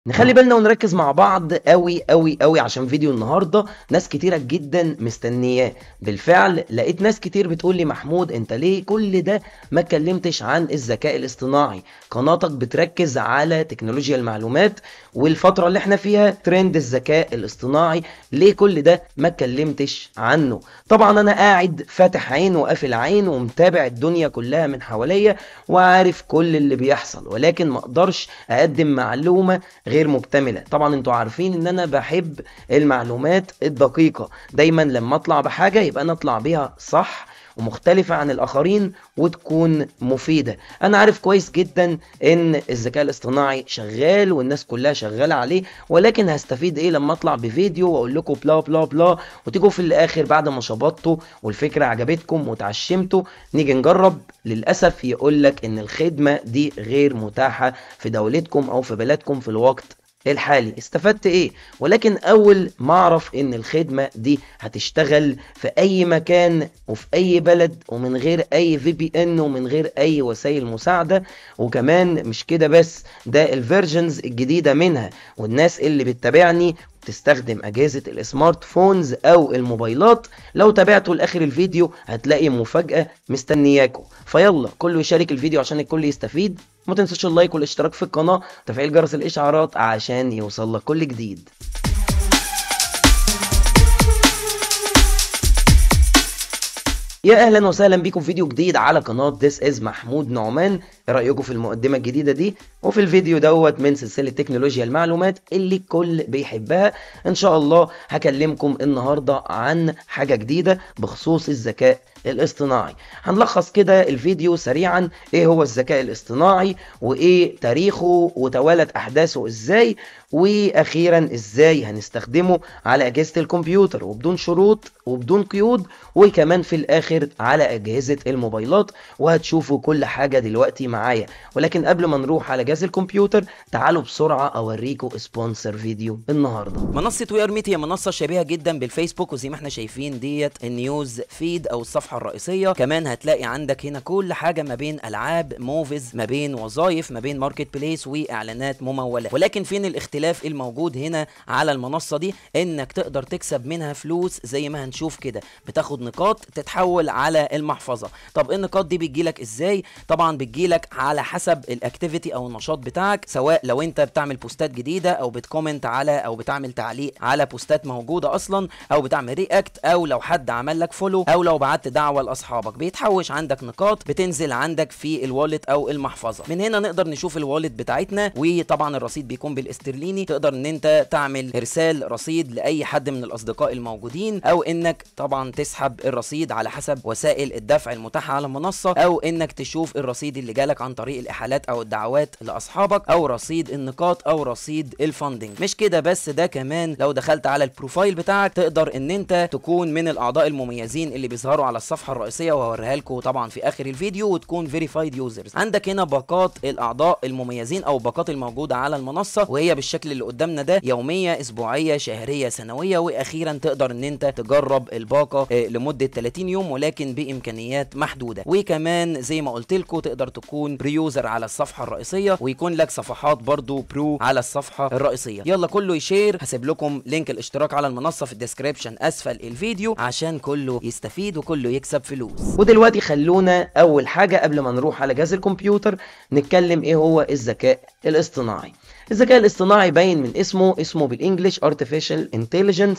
نخلي بالنا ونركز مع بعض قوي قوي قوي عشان فيديو النهارده ناس كتيره جدا مستنياه بالفعل لقيت ناس كتير بتقول لي محمود انت ليه كل ده ما اتكلمتش عن الذكاء الاصطناعي قناتك بتركز على تكنولوجيا المعلومات والفتره اللي احنا فيها ترند الذكاء الاصطناعي ليه كل ده ما اتكلمتش عنه طبعا انا قاعد فاتح عين وقافل عين ومتابع الدنيا كلها من حواليا وعارف كل اللي بيحصل ولكن ما اقدرش اقدم معلومه غير مكتمله طبعا انتوا عارفين ان انا بحب المعلومات الدقيقه دايما لما اطلع بحاجه يبقى انا اطلع بيها صح ومختلفة عن الآخرين وتكون مفيدة أنا عارف كويس جدا إن الذكاء الاصطناعي شغال والناس كلها شغالة عليه ولكن هستفيد إيه لما أطلع بفيديو وأقول لكم بلا بلا بلا وتيجوا في الآخر بعد ما شبطتوا والفكرة عجبتكم وتعشمتوا نيجي نجرب للأسف يقول لك إن الخدمة دي غير متاحة في دولتكم أو في بلدكم في الوقت الحالي استفدت ايه ولكن اول ما اعرف ان الخدمة دي هتشتغل في اي مكان وفي اي بلد ومن غير اي في بي ان ومن غير اي وسائل مساعدة وكمان مش كده بس ده الفيرجنز الجديدة منها والناس اللي بتتابعني تستخدم اجهزة السمارت فونز او الموبايلات لو تابعتوا لاخر الفيديو هتلاقي مفاجأة مستنياكم فيلا كله يشارك الفيديو عشان الكل يستفيد ما تنسوش اللايك والاشتراك في القناة وتفعيل جرس الاشعارات عشان يوصل لك كل جديد يا اهلا وسهلا بيكم في فيديو جديد على قناه This is محمود نعمان ايه رايكم في المقدمه الجديده دي وفي الفيديو دوت من سلسله تكنولوجيا المعلومات اللي الكل بيحبها ان شاء الله هكلمكم النهارده عن حاجه جديده بخصوص الذكاء الاصطناعي هنلخص كده الفيديو سريعا ايه هو الذكاء الاصطناعي وايه تاريخه وتوالت احداثه ازاي واخيرا ازاي هنستخدمه على اجهزه الكمبيوتر وبدون شروط وبدون قيود وكمان في الاخر على اجهزه الموبايلات وهتشوفوا كل حاجه دلوقتي معايا ولكن قبل ما نروح على جهاز الكمبيوتر تعالوا بسرعه اوريكم سبونسر فيديو النهارده منصة وير ميت هي منصة شبيهة جدا بالفيسبوك وزي ما احنا شايفين ديت النيوز فيد او الصفحة الرئيسية كمان هتلاقي عندك هنا كل حاجة ما بين العاب موفيز ما بين وظائف ما بين ماركت بليس واعلانات ممولة ولكن فين الاختلاف الموجود هنا على المنصة دي انك تقدر تكسب منها فلوس زي ما هنشوف كده بتاخد نقاط تتحول على المحفظة طب النقاط دي بتجيلك ازاي طبعا بتجيلك على حسب الاكتيفيتي او النشاط بتاعك سواء لو انت بتعمل بوستات جديدة او بتكومنت على او بتعمل تعليق على بوستات موجودة اصلا او بتعمل رياكت او لو حد عمل لك فولو او لو بعت دعوة لاصحابك بيتحوش عندك نقاط بتنزل عندك في الوالت او المحفظة من هنا نقدر نشوف الوالت بتاعتنا وطبعا الرصيد بيكون بالاسترليني تقدر ان انت تعمل ارسال رصيد لاي حد من الاصدقاء الموجودين او انك طبعا تسحب الرصيد على حسب وسائل الدفع المتاحة على المنصة او انك تشوف الرصيد اللي جالك عن طريق الاحالات او الدعوات لاصحابك او رصيد النقاط او رصيد الفاندنج مش كده بس ده كمان لو دخلت على البروفايل بتاعك تقدر ان انت تكون من الاعضاء المميزين اللي بيظهروا على الصفحة الرئيسية وهوريها لكم طبعا في اخر الفيديو وتكون فيريفايد يوزرز عندك هنا باقات الاعضاء المميزين او باقات الموجودة على المنصة وهي بالشكل اللي قدامنا ده يومية اسبوعية شهرية سنوية واخيرا تقدر ان انت تجرب الباقة آه، لمدة 30 يوم ولكن بامكانيات محدودة وكمان زي ما قلت لكم تقدر تكون بريوزر على الصفحة الرئيسية ويكون لك صفحات برضو برو على الصفحة الرئيسية يلا كله يشير هسيب لكم لينك الاشتراك على المنصة في الديسكريبشن اسفل الفيديو عشان كله يستفيد وكله يكسب فلوس ودلوقتي خلونا اول حاجه قبل ما نروح على جهاز الكمبيوتر نتكلم ايه هو الذكاء الاصطناعي الذكاء الاصطناعي باين من اسمه اسمه بالانجلش artificial intelligence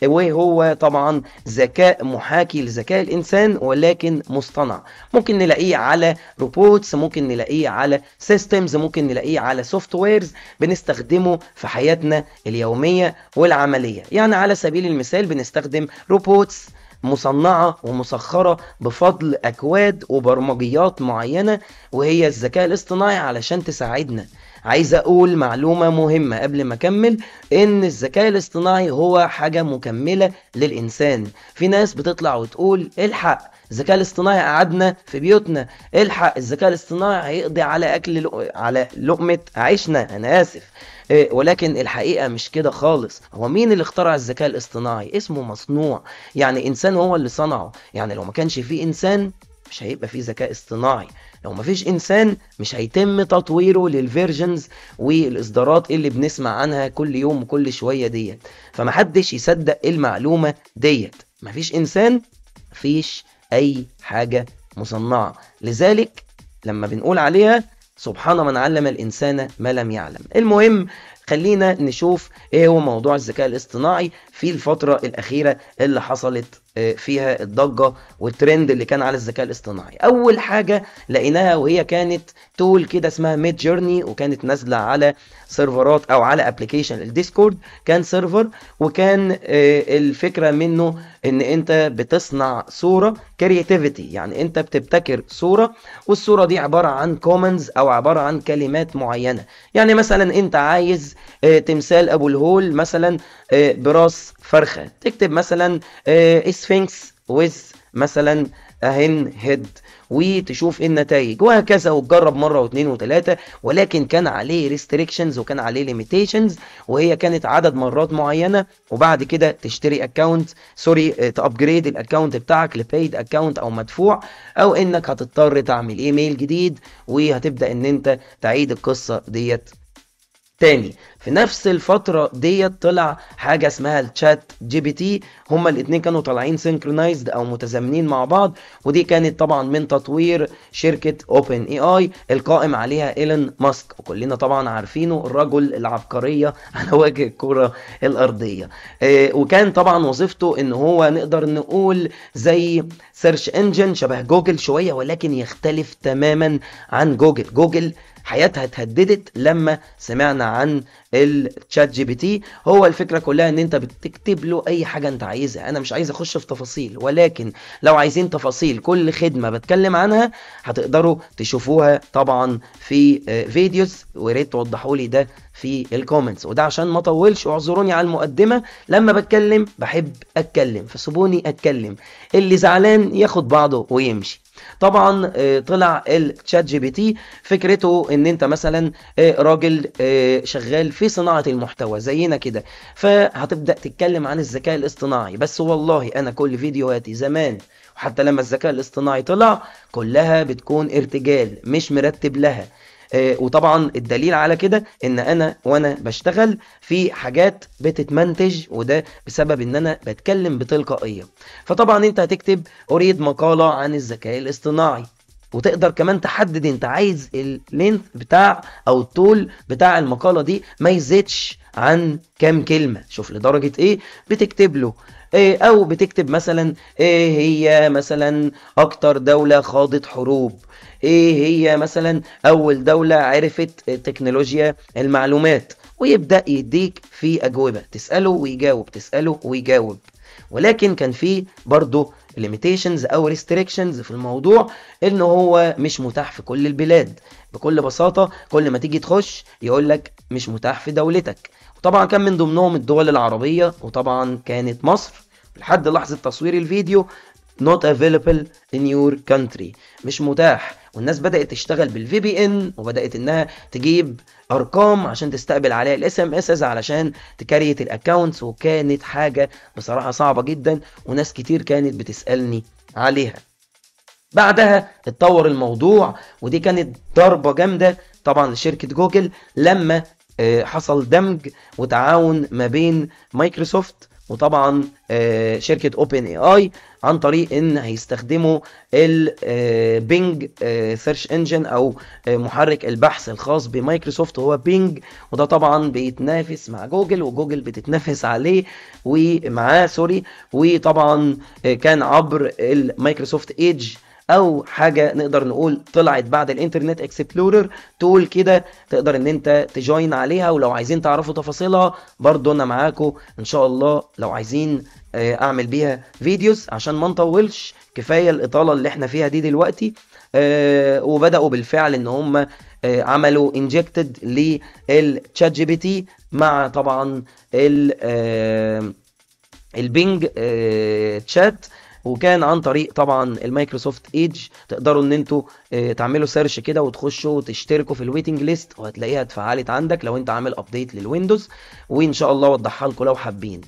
وهو طبعا ذكاء محاكي لذكاء الانسان ولكن مصطنع ممكن نلاقيه على روبوتس ممكن نلاقيه على سيستمز ممكن نلاقيه على سوفت ويرز بنستخدمه في حياتنا اليوميه والعمليه يعني على سبيل المثال بنستخدم روبوتس مصنعة ومسخرة بفضل أكواد وبرمجيات معينة وهي الذكاء الاصطناعي علشان تساعدنا عايز أقول معلومة مهمة قبل ما أكمل إن الذكاء الاصطناعي هو حاجة مكملة للإنسان في ناس بتطلع وتقول الحق الذكاء الاصطناعي قعدنا في بيوتنا الحق الذكاء الاصطناعي هيقضي على أكل لق... على لقمة عيشنا أنا آسف إيه، ولكن الحقيقة مش كده خالص هو مين اللي اخترع الذكاء الاصطناعي اسمه مصنوع يعني انسان هو اللي صنعه يعني لو ما كانش فيه انسان مش هيبقى فيه ذكاء اصطناعي لو مفيش انسان مش هيتم تطويره للفيرجنز والاصدارات اللي بنسمع عنها كل يوم وكل شويه ديت فمحدش يصدق المعلومه ديت مفيش انسان مفيش اي حاجه مصنعه لذلك لما بنقول عليها سبحان من علم الانسان ما لم يعلم المهم خلينا نشوف ايه هو موضوع الذكاء الاصطناعي في الفترة الأخيرة اللي حصلت فيها الضجة والترند اللي كان على الذكاء الاصطناعي أول حاجة لقيناها وهي كانت تول كده اسمها ميد جيرني وكانت نازلة على سيرفرات أو على ابلكيشن الديسكورد كان سيرفر وكان الفكرة منه ان انت بتصنع صورة كرياتيفيتي يعني انت بتبتكر صورة والصورة دي عبارة عن كومنز او عبارة عن كلمات معينة يعني مثلا انت عايز تمثال ابو الهول مثلا براس فرخة تكتب مثلا اسفنكس ويز مثلا اهن هيد وتشوف النتائج وهكذا وتجرب مره واثنين وثلاثه ولكن كان عليه ريستريكشنز وكان عليه ليميتيشنز وهي كانت عدد مرات معينه وبعد كده تشتري اكونت سوري تابجريد الاكونت بتاعك لبايد اكونت او مدفوع او انك هتضطر تعمل ايميل جديد وهتبدا ان انت تعيد القصه ديت تاني في نفس الفترة ديت طلع حاجة اسمها الشات جي بي تي هما الاتنين كانوا طالعين سينكرونايزد او متزامنين مع بعض ودي كانت طبعا من تطوير شركة اوبن اي اي القائم عليها ايلون ماسك وكلنا طبعا عارفينه الرجل العبقرية على وجه الكرة الارضية اه وكان طبعا وظيفته ان هو نقدر نقول زي سيرش انجن شبه جوجل شوية ولكن يختلف تماما عن جوجل جوجل حياتها اتهددت لما سمعنا عن الشات جي بي تي هو الفكره كلها ان انت بتكتب له اي حاجه انت عايزها انا مش عايز اخش في تفاصيل ولكن لو عايزين تفاصيل كل خدمه بتكلم عنها هتقدروا تشوفوها طبعا في فيديوز وريت توضحوا لي ده في الكومنتس وده عشان ما اطولش اعذروني على المقدمه لما بتكلم بحب اتكلم فسيبوني اتكلم اللي زعلان ياخد بعضه ويمشي طبعا طلع الشات جي بي تي فكرته ان انت مثلا راجل شغال في صناعه المحتوى زينا كده فهتبدا تتكلم عن الذكاء الاصطناعي بس والله انا كل فيديوهاتي زمان وحتى لما الذكاء الاصطناعي طلع كلها بتكون ارتجال مش مرتب لها آه وطبعا الدليل على كده ان انا وانا بشتغل في حاجات بتتمنتج وده بسبب ان انا بتكلم بتلقائيه فطبعا انت هتكتب اريد مقاله عن الذكاء الاصطناعي وتقدر كمان تحدد انت عايز اللينث بتاع او الطول بتاع المقاله دي ما يزيدش عن كام كلمه شوف لدرجه ايه بتكتب له إيه او بتكتب مثلا ايه هي مثلا اكتر دولة خاضت حروب ايه هي مثلا اول دولة عرفت تكنولوجيا المعلومات ويبدأ يديك في اجوبة تسأله ويجاوب تسأله ويجاوب ولكن كان في برضه limitations او restrictions في الموضوع ان هو مش متاح في كل البلاد بكل بساطة كل ما تيجي تخش يقول لك مش متاح في دولتك وطبعا كان من ضمنهم الدول العربية وطبعا كانت مصر لحد لحظة تصوير الفيديو not available in your country مش متاح والناس بدأت تشتغل بالفي بي ان وبدأت انها تجيب ارقام عشان تستقبل عليها الاس ام اس علشان تكريت الاكونتس وكانت حاجة بصراحة صعبة جدا وناس كتير كانت بتسألني عليها بعدها اتطور الموضوع ودي كانت ضربة جامدة طبعا لشركة جوجل لما حصل دمج وتعاون ما بين مايكروسوفت وطبعا شركة اوبن اي اي عن طريق ان هيستخدموا البينج سيرش انجن او محرك البحث الخاص بمايكروسوفت هو بينج وده طبعا بيتنافس مع جوجل وجوجل بتتنافس عليه ومعاه سوري وطبعا كان عبر المايكروسوفت ايدج او حاجه نقدر نقول طلعت بعد الانترنت اكسبلورر تول كده تقدر ان انت تجوين عليها ولو عايزين تعرفوا تفاصيلها برضو انا معاكم ان شاء الله لو عايزين اعمل بيها فيديوز عشان ما نطولش كفايه الاطاله اللي احنا فيها دي دلوقتي أه وبداوا بالفعل ان هم أه عملوا انجكتد للتشات جي بي تي مع طبعا ال البينج تشات وكان عن طريق طبعا المايكروسوفت ايدج تقدروا ان انتوا اه تعملوا سيرش كده وتخشوا وتشتركوا في الويتنج ليست وهتلاقيها اتفعلت عندك لو انت عامل ابديت للويندوز وان شاء الله اوضحها لكم لو حابين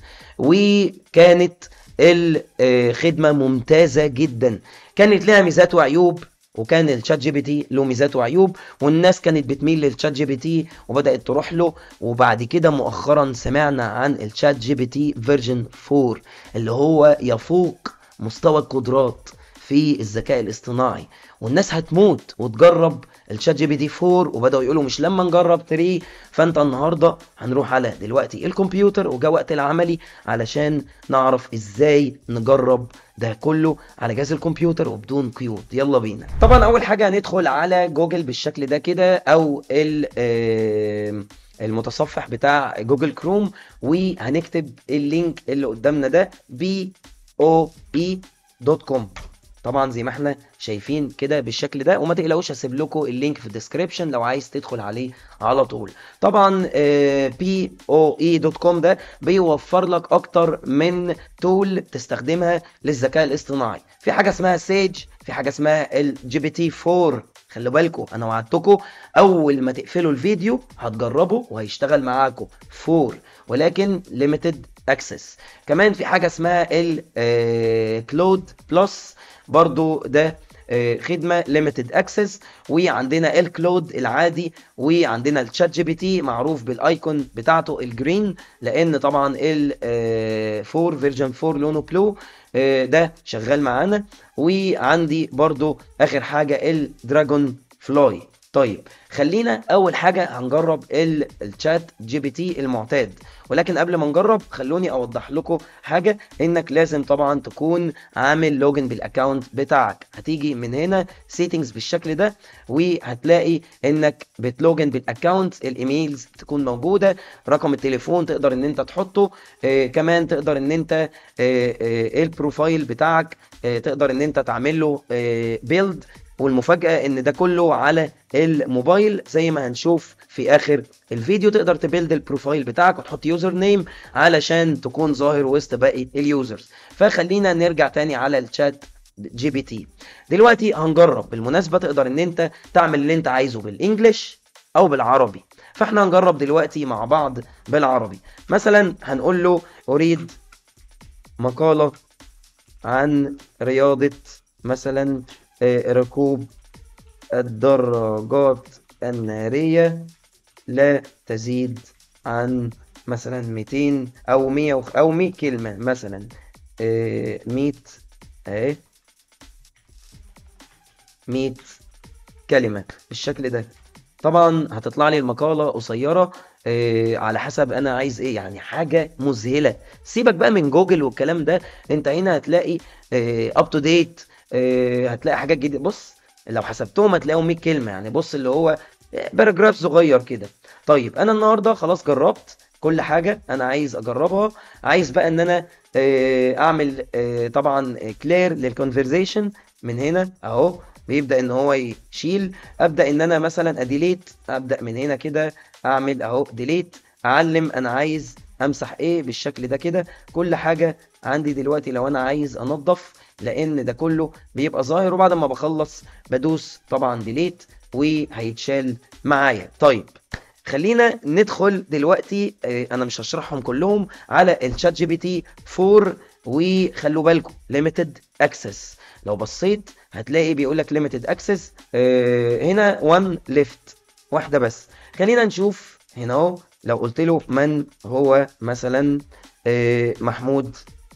وكانت الخدمه ممتازه جدا كانت لها ميزات وعيوب وكان الشات جي بي تي له ميزات وعيوب والناس كانت بتميل للشات جي بي تي وبدات تروح له وبعد كده مؤخرا سمعنا عن الشات جي بي تي فيرجن 4 اللي هو يفوق مستوى القدرات في الذكاء الاصطناعي والناس هتموت وتجرب الشات جي بي تي 4 وبداوا يقولوا مش لما نجرب 3 فانت النهارده هنروح على دلوقتي الكمبيوتر وجاء وقت العملي علشان نعرف ازاي نجرب ده كله على جهاز الكمبيوتر وبدون قيود يلا بينا طبعا اول حاجه هندخل على جوجل بالشكل ده كده او ال آه، المتصفح بتاع جوجل كروم وهنكتب اللينك اللي قدامنا ده بي او اي دوت كوم طبعا زي ما احنا شايفين كده بالشكل ده وما تقلقوش هسيب لكم اللينك في الديسكريبشن لو عايز تدخل عليه على طول طبعا بي او اي دوت كوم ده بيوفر لك اكتر من تول تستخدمها للذكاء الاصطناعي في حاجه اسمها سيج في حاجه اسمها الجي بي تي 4 خلوا بالكم انا وعدتكم اول ما تقفلوا الفيديو هتجربوا وهيشتغل معاكم 4 ولكن ليميتد اكسس كمان في حاجه اسمها الكلود بلس برضو ده آه، خدمه ليميتد اكسس وعندنا الكلود العادي وعندنا الشات جي بي تي معروف بالايكون بتاعته الجرين لان طبعا ال 4 فيرجن 4 لونه بلو آه، ده شغال معانا وعندي برضو اخر حاجه الدراجون فلاي طيب خلينا اول حاجه هنجرب ال- الشات جي بي تي المعتاد ولكن قبل ما نجرب خلوني اوضح لكم حاجه انك لازم طبعا تكون عامل لوجن بالاكونت بتاعك هتيجي من هنا سيتنجز بالشكل ده وهتلاقي انك بتلوجن بالاكونت الايميلز تكون موجوده رقم التليفون تقدر ان انت تحطه آه كمان تقدر ان انت آه آه البروفايل بتاعك آه تقدر ان انت تعمل له آه بيلد والمفاجأة ان ده كله على الموبايل زي ما هنشوف في اخر الفيديو تقدر تبيلد البروفايل بتاعك وتحط يوزر نيم علشان تكون ظاهر وسط باقي اليوزرز فخلينا نرجع تاني على الشات جي بي تي دلوقتي هنجرب بالمناسبة تقدر ان انت تعمل اللي انت عايزه بالانجلش او بالعربي فاحنا هنجرب دلوقتي مع بعض بالعربي مثلا هنقول له اريد مقالة عن رياضة مثلا آه، ركوب الدراجات النارية لا تزيد عن مثلا 200 او 100 وخ- او 100 كلمة مثلا آه، 100 اهي 100 كلمة بالشكل ده طبعا هتطلع لي المقالة قصيرة آه، على حسب انا عايز ايه يعني حاجة مذهلة سيبك بقى من جوجل والكلام ده انت هنا هتلاقي اب تو ديت هتلاقي حاجات جديدة بص لو حسبتهم هتلاقيهم 100 كلمة يعني بص اللي هو باراجراف صغير كده طيب انا النهارده خلاص جربت كل حاجة انا عايز اجربها عايز بقى ان انا آه، اعمل آه، طبعا كلير للكونفرزيشن من هنا اهو بيبدأ ان هو يشيل ابدأ ان انا مثلا اديليت ابدأ من هنا كده اعمل اهو ديليت اعلم انا عايز امسح ايه بالشكل ده كده كل حاجة عندي دلوقتي لو انا عايز انضف لان ده كله بيبقى ظاهر وبعد ما بخلص بدوس طبعا ديليت وهيتشال معايا طيب خلينا ندخل دلوقتي آه، انا مش هشرحهم كلهم على الشات جي بي تي 4 وخلوا بالكم ليميتد اكسس لو بصيت هتلاقي بيقول لك ليميتد اكسس هنا 1 ليفت واحده بس خلينا نشوف هنا اهو لو قلت له من هو مثلا آه، محمود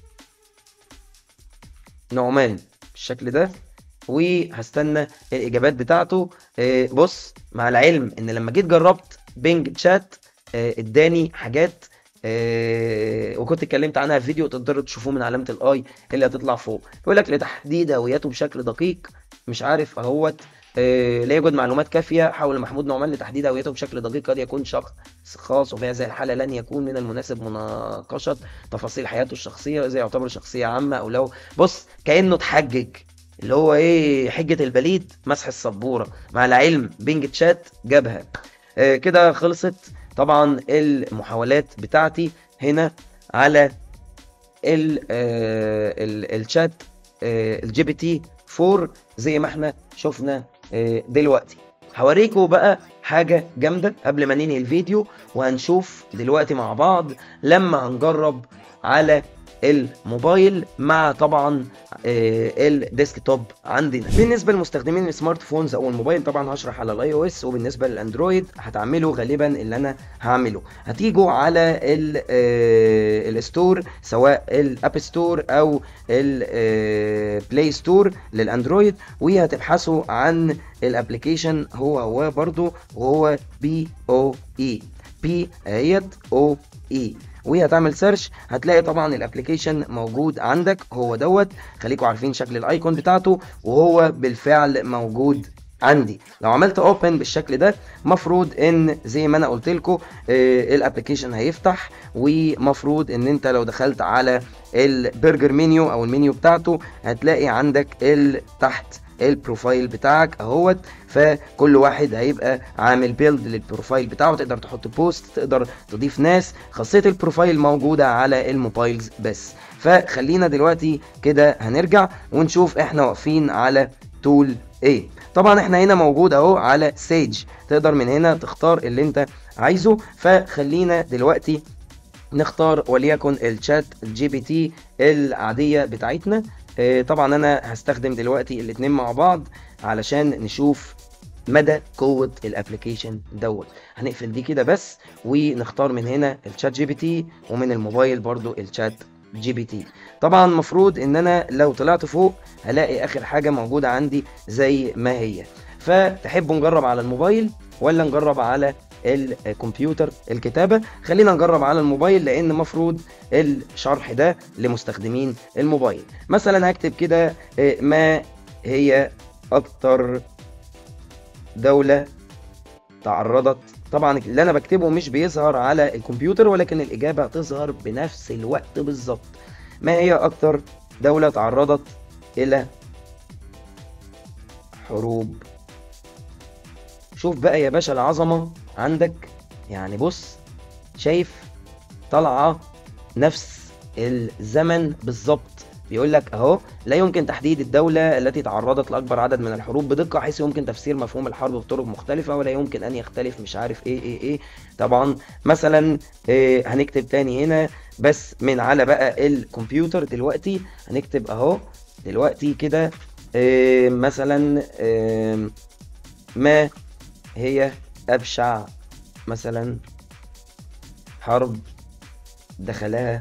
نعمان بالشكل ده وهستنى الاجابات بتاعته آه، بص مع العلم ان لما جيت جربت بينج شات آه، اداني حاجات آه، وكنت اتكلمت عنها في فيديو تقدروا تشوفوه من علامه الاي اللي هتطلع فوق يقول لك لتحديد هويته بشكل دقيق مش عارف اهوت آه، لا يوجد معلومات كافيه حول محمود نعمان لتحديد هويته بشكل دقيق قد يكون شخص خاص وفي هذه الحاله لن يكون من المناسب مناقشه تفاصيل حياته الشخصيه اذا يعتبر شخصيه عامه او لو بص كانه اتحجج اللي هو ايه حجه البليد مسح السبوره مع العلم بينج تشات جابها آه، كده خلصت طبعا المحاولات بتاعتي هنا على ال آه، ال- الشات آه، الجي بي تي 4 زي ما احنا شفنا آه، دلوقتي هوريكم بقى حاجة جامدة قبل ما ننهي الفيديو وهنشوف دلوقتي مع بعض لما هنجرب على الموبايل مع طبعا آه، الديسكتوب عندنا بالنسبه لمستخدمين السمارت فونز او الموبايل طبعا هشرح على الاي او اس وبالنسبه للاندرويد هتعملوا غالبا اللي انا هعمله هتيجوا على ال- آه، الستور سواء الاب ستور او البلاي ستور للاندرويد وهتبحثوا عن الابلكيشن هو هو برضو وهو بي او اي بي اهيت او اي وهتعمل سيرش هتلاقي طبعا الابلكيشن موجود عندك هو دوت خليكم عارفين شكل الايكون بتاعته وهو بالفعل موجود عندي لو عملت اوبن بالشكل ده مفروض ان زي ما انا قلت لكم الابلكيشن هيفتح ومفروض ان انت لو دخلت على البرجر منيو او المنيو بتاعته هتلاقي عندك ال- تحت البروفايل بتاعك اهوت فكل واحد هيبقى عامل بيلد للبروفايل بتاعه تقدر تحط بوست تقدر تضيف ناس خاصية البروفايل موجودة على الموبايلز بس فخلينا دلوقتي كده هنرجع ونشوف احنا واقفين على تول ايه طبعا احنا هنا موجود اهو على سيج تقدر من هنا تختار اللي انت عايزه فخلينا دلوقتي نختار وليكن الشات جي بي تي العادية بتاعتنا آه، طبعا انا هستخدم دلوقتي الاتنين مع بعض علشان نشوف مدى قوة الابلكيشن دوت هنقفل دي كده بس ونختار من هنا الشات جي بي تي ومن الموبايل برضو الشات جي بي تي طبعا المفروض ان انا لو طلعت فوق هلاقي اخر حاجة موجودة عندي زي ما هي فتحبوا نجرب على الموبايل ولا نجرب على الكمبيوتر الكتابة خلينا نجرب على الموبايل لان مفروض الشرح ده لمستخدمين الموبايل مثلا هكتب كده آه، ما هي اكتر دولة تعرضت طبعا اللي انا بكتبه مش بيظهر على الكمبيوتر ولكن الاجابة هتظهر بنفس الوقت بالظبط ما هي اكتر دولة تعرضت الى حروب شوف بقى يا باشا العظمة عندك يعني بص شايف طالعة نفس الزمن بالظبط بيقول لك اهو لا يمكن تحديد الدولة التي تعرضت لأكبر عدد من الحروب بدقة حيث يمكن تفسير مفهوم الحرب بطرق مختلفة ولا يمكن أن يختلف مش عارف ايه ايه ايه طبعا مثلا إيه هنكتب تاني هنا بس من على بقى الكمبيوتر دلوقتي هنكتب اهو دلوقتي كده إيه مثلا إيه ما هي أبشع مثلا حرب دخلها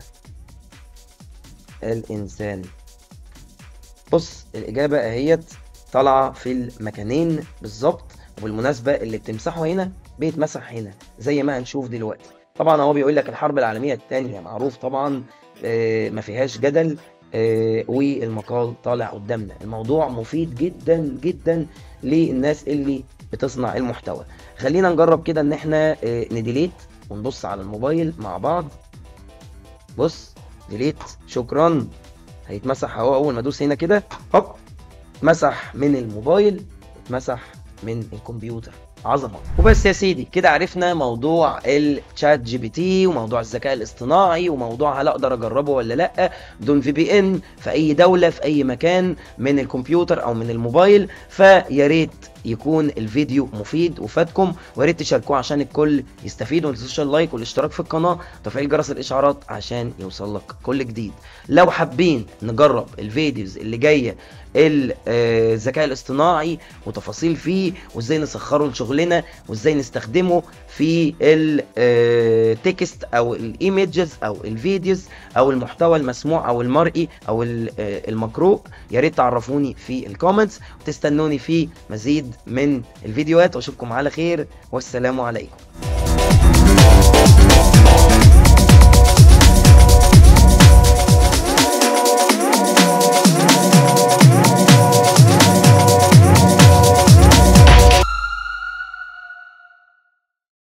الإنسان بص الإجابة أهيت طالعة في المكانين بالظبط وبالمناسبة اللي بتمسحه هنا بيتمسح هنا زي ما هنشوف دلوقتي طبعا هو بيقول لك الحرب العالمية الثانية معروف طبعا آه، ما فيهاش جدل آه، والمقال طالع قدامنا الموضوع مفيد جدا جدا للناس اللي بتصنع المحتوى خلينا نجرب كده ان احنا آه، نديليت ونبص على الموبايل مع بعض بص ديليت شكرا هيتمسح اهو اول ما ادوس هنا كده هوب اتمسح من الموبايل اتمسح من الكمبيوتر عظمه وبس يا سيدي كده عرفنا موضوع الشات جي بي تي وموضوع الذكاء الاصطناعي وموضوع هل اقدر اجربه ولا لا بدون في بي ان في اي دوله في اي مكان من الكمبيوتر او من الموبايل فيا ريت يكون الفيديو مفيد وفادكم ويا ريت تشاركوه عشان الكل يستفيد وما تنسوش اللايك والاشتراك في القناه وتفعيل جرس الاشعارات عشان يوصل لك كل جديد لو حابين نجرب الفيديوز اللي جايه ال- آه، الذكاء الاصطناعي وتفاصيل فيه وازاي نسخره لشغلنا وازاي نستخدمه في التكست او الايمجز او الفيديوز او المحتوى المسموع او المرئي او ال- آه، المقروء يا ريت تعرفوني في الكومنتس وتستنوني في مزيد من الفيديوهات واشوفكم على خير والسلام عليكم